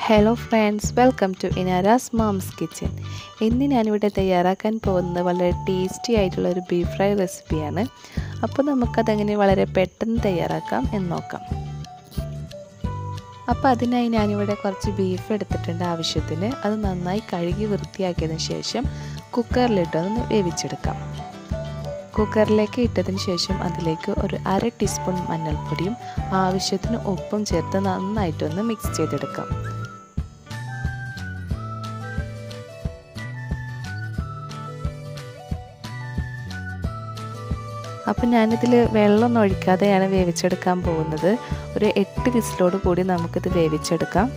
hello friends welcome to Inara's moms kitchen ഇന്ന് ഞാനിവിടെ തയ്യാറാക്കാൻ പോകുന്നത് വളരെ ടേസ്റ്റി ആയിട്ടുള്ള ഒരു ബീഫ് ഫ്രൈ റെസിപ്പിയാണ് അപ്പോൾ നമുക്കതെങ്ങനെ വളരെ പെട്ടെന്ന് തയ്യാറാക്കാം എന്ന് നോക്കാം അപ്പോൾ അതിനായി ഞാനിവിടെ കുറച്ച് ബീഫ് എടുത്തിട്ടുണ്ട് ആവശ്യത്തിന് അത് നന്നായി കഴുകി വൃത്തിയാക്കിയതിന് ശേഷം കുക്കറിലിട്ടൊന്ന് വേവിച്ചെടുക്കാം കുക്കറിലേക്ക് ഇട്ടതിന് ശേഷം അതിലേക്ക് ഒരു അര ടീസ്പൂൺ മഞ്ഞൾപ്പൊടിയും ആവശ്യത്തിന് ഉപ്പും ചേർത്ത് നന്നായിട്ടൊന്ന് മിക്സ് ചെയ്തെടുക്കാം അപ്പം ഞാനിതിൽ വെള്ളമൊന്നും ഒഴിക്കാതെയാണ് വേവിച്ചെടുക്കാൻ പോകുന്നത് ഒരു എട്ട് വിസിലോട് കൂടി നമുക്കിത് വേവിച്ചെടുക്കാം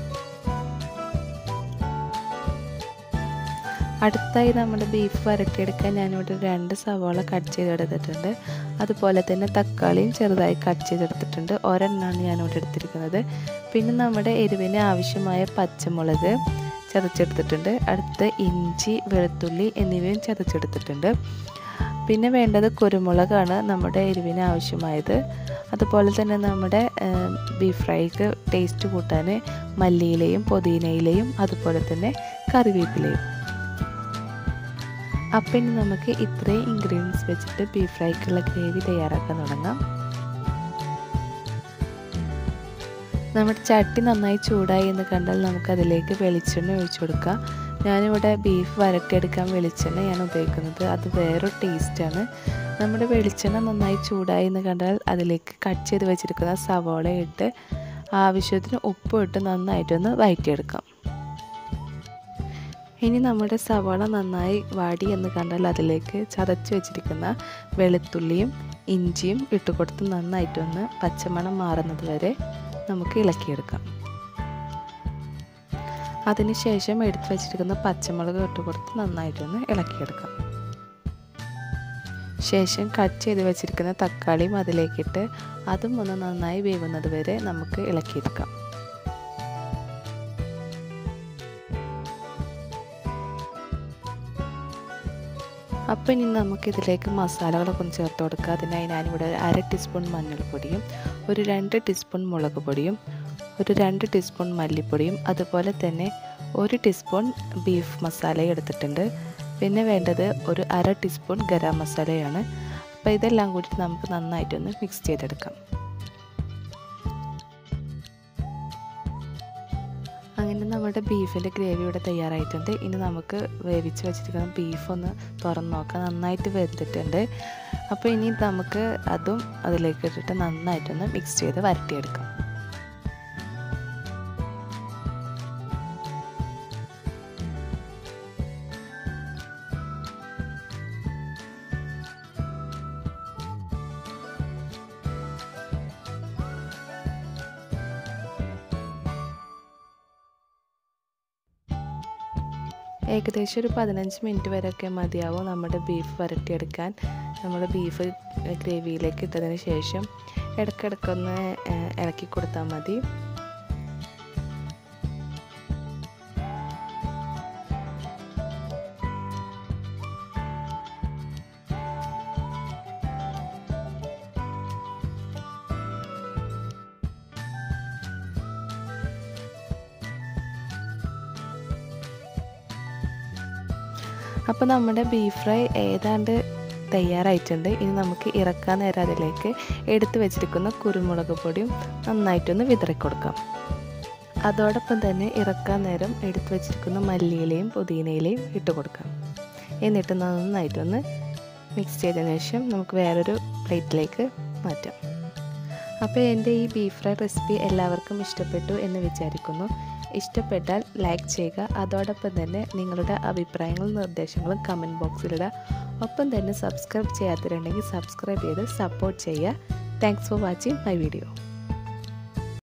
അടുത്തായി നമ്മുടെ ബീഫ് വരട്ടിയെടുക്കാൻ ഞാനിവിടെ രണ്ട് സവാള കട്ട് ചെയ്തെടുത്തിട്ടുണ്ട് അതുപോലെ തന്നെ തക്കാളിയും ചെറുതായി കട്ട് ചെയ്തെടുത്തിട്ടുണ്ട് ഒരെണ്ണമാണ് ഞാനിവിടെ എടുത്തിരിക്കുന്നത് പിന്നെ നമ്മുടെ എരിവിന് ആവശ്യമായ പച്ചമുളക് ചതച്ചെടുത്തിട്ടുണ്ട് അടുത്ത് ഇഞ്ചി വെളുത്തുള്ളി എന്നിവയും ചതച്ചെടുത്തിട്ടുണ്ട് പിന്നെ വേണ്ടത് കുരുമുളകാണ് നമ്മുടെ എരിവിന് ആവശ്യമായത് അതുപോലെ തന്നെ നമ്മുടെ ബീഫ് ഫ്രൈക്ക് ടേസ്റ്റ് കൂട്ടാൻ മല്ലിയിലയും പുതിനയിലയും അതുപോലെ തന്നെ കറിവേപ്പിലയും അപ്പം ഇനി നമുക്ക് ഇത്രയും ഇൻഗ്രീഡിയൻസ് വെച്ചിട്ട് ബീഫ് ഫ്രൈക്കുള്ള ഗ്രേവി തയ്യാറാക്കാൻ തുടങ്ങാം നമ്മുടെ ചട്ടി നന്നായി ചൂടായി എന്ന് കണ്ടാൽ നമുക്ക് അതിലേക്ക് വെളിച്ചെണ്ണ ഒഴിച്ചു കൊടുക്കാം ഞാനിവിടെ ബീഫ് വരട്ടിയെടുക്കാൻ വെളിച്ചെണ്ണയാണ് ഉപയോഗിക്കുന്നത് അത് വേറൊരു ടേസ്റ്റാണ് നമ്മുടെ വെളിച്ചെണ്ണ നന്നായി ചൂടായി എന്ന് കണ്ടാൽ അതിലേക്ക് കട്ട് ചെയ്ത് വെച്ചിരിക്കുന്ന സവോള ഇട്ട് ആവശ്യത്തിന് ഉപ്പ് ഇട്ട് നന്നായിട്ടൊന്ന് വഴറ്റിയെടുക്കാം ഇനി നമ്മുടെ സവാള നന്നായി വാടി എന്ന് കണ്ടാൽ അതിലേക്ക് ചതച്ച് വെച്ചിരിക്കുന്ന വെളുത്തുള്ളിയും ഇഞ്ചിയും ഇട്ട് കൊടുത്ത് നന്നായിട്ടൊന്ന് പച്ചമണം മാറുന്നത് വരെ നമുക്ക് ഇളക്കിയെടുക്കാം അതിനുശേഷം എടുത്ത് വെച്ചിരിക്കുന്ന പച്ചമുളക് ഇട്ട് കൊടുത്ത് നന്നായിട്ടൊന്ന് ഇളക്കിയെടുക്കാം ശേഷം കട്ട് ചെയ്ത് വെച്ചിരിക്കുന്ന തക്കാളിയും അതിലേക്കിട്ട് അതും ഒന്ന് നന്നായി വേവുന്നത് വരെ നമുക്ക് ഇളക്കിയെടുക്കാം അപ്പോൾ ഇനി നമുക്കിതിലേക്ക് മസാലകളൊക്കെ ഒന്ന് ചേർത്ത് കൊടുക്കുക അതിനായി ഞാനിവിടെ അര ടീസ്പൂൺ മഞ്ഞൾപ്പൊടിയും ഒരു രണ്ട് ടീസ്പൂൺ മുളക് പൊടിയും ഒരു രണ്ട് ടീസ്പൂൺ മല്ലിപ്പൊടിയും അതുപോലെ തന്നെ ഒരു ടീസ്പൂൺ ബീഫ് മസാലയും എടുത്തിട്ടുണ്ട് പിന്നെ വേണ്ടത് ഒരു അര ടീസ്പൂൺ ഗരം മസാലയാണ് അപ്പോൾ ഇതെല്ലാം കൂടി നമുക്ക് നന്നായിട്ടൊന്ന് മിക്സ് ചെയ്തെടുക്കാം അങ്ങനെ നമ്മുടെ ബീഫിൻ്റെ ഗ്രേവി ഇവിടെ തയ്യാറായിട്ടുണ്ട് ഇനി നമുക്ക് വേവിച്ച് വെച്ചിരിക്കുന്ന ബീഫ് ഒന്ന് തുറന്ന് നോക്കാം നന്നായിട്ട് വെന്തിട്ടുണ്ട് അപ്പോൾ ഇനി നമുക്ക് അതും അതിലേക്ക് ഇട്ടിട്ട് നന്നായിട്ടൊന്ന് മിക്സ് ചെയ്ത് വരട്ടിയെടുക്കാം ഏകദേശം ഒരു പതിനഞ്ച് മിനിറ്റ് വരെയൊക്കെ മതിയാവും നമ്മുടെ ബീഫ് വരട്ടിയെടുക്കാൻ നമ്മൾ ബീഫ് ഗ്രേവിയിലേക്ക് ഇട്ടതിന് ശേഷം ഇടയ്ക്കിടയ്ക്കൊന്ന് ഇളക്കി കൊടുത്താൽ മതി അപ്പോൾ നമ്മുടെ ബീഫ് ഫ്രൈ ഏതാണ്ട് തയ്യാറായിട്ടുണ്ട് ഇനി നമുക്ക് ഇറക്കാൻ നേരം അതിലേക്ക് എടുത്തു വെച്ചിരിക്കുന്ന കുരുമുളക് പൊടിയും നന്നായിട്ടൊന്ന് വിതറി കൊടുക്കാം അതോടൊപ്പം തന്നെ ഇറക്കാൻ നേരം എടുത്തു വെച്ചിരിക്കുന്ന മല്ലിയിലയും പുതിനയിലയും ഇട്ട് കൊടുക്കാം എന്നിട്ട് നന്നായിട്ടൊന്ന് മിക്സ് ചെയ്തതിന് ശേഷം നമുക്ക് വേറൊരു പ്ലേറ്റിലേക്ക് മാറ്റാം അപ്പോൾ എൻ്റെ ഈ ബീഫ് ഫ്രൈ റെസിപ്പി എല്ലാവർക്കും ഇഷ്ടപ്പെട്ടു എന്ന് വിചാരിക്കുന്നു ഇഷ്ടപ്പെട്ടാൽ ലൈക്ക് ചെയ്യുക അതോടൊപ്പം തന്നെ നിങ്ങളുടെ അഭിപ്രായങ്ങളും നിർദ്ദേശങ്ങളും കമൻറ്റ് ബോക്സിലിടുക ഒപ്പം തന്നെ സബ്സ്ക്രൈബ് ചെയ്യാത്തവരുണ്ടെങ്കിൽ സബ്സ്ക്രൈബ് ചെയ്ത് സപ്പോർട്ട് ചെയ്യുക thanks for watching my video